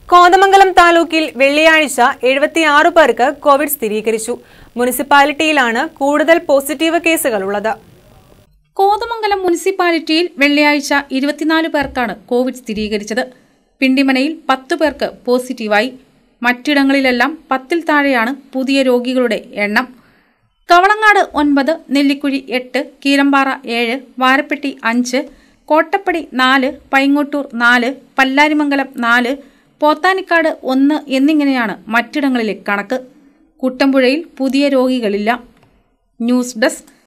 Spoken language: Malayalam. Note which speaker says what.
Speaker 1: കോതമംഗലം താലൂക്കിൽ വെള്ളിയാഴ്ച എഴുപത്തിയാറ് പേർക്ക് കോവിഡ് സ്ഥിരീകരിച്ചു മുനിസിപ്പാലിറ്റിയിലാണ് കൂടുതൽ പോസിറ്റീവ് കേസുകളുള്ളത്
Speaker 2: കോതമംഗലം മുനിസിപ്പാലിറ്റിയിൽ വെള്ളിയാഴ്ച ഇരുപത്തിനാല് പേർക്കാണ് കോവിഡ് സ്ഥിരീകരിച്ചത് പിണ്ടിമനയിൽ പത്തു പേർക്ക് പോസിറ്റീവായി മറ്റിടങ്ങളിലെല്ലാം പത്തിൽ താഴെയാണ് പുതിയ രോഗികളുടെ എണ്ണം കവളങ്ങാട് ഒൻപത് നെല്ലിക്കുഴി എട്ട് കീരമ്പാറ ഏഴ് വാരപ്പെട്ടി അഞ്ച് കോട്ടപ്പടി നാല് പൈങ്ങോട്ടൂർ നാല് പല്ലാരിമംഗലം നാല് പോത്താനിക്കാട് ഒന്ന് എന്നിങ്ങനെയാണ് മറ്റിടങ്ങളിലെ കണക്ക് കുട്ടമ്പുഴയിൽ പുതിയ രോഗികളില്ല ന്യൂസ് ഡെസ്ക്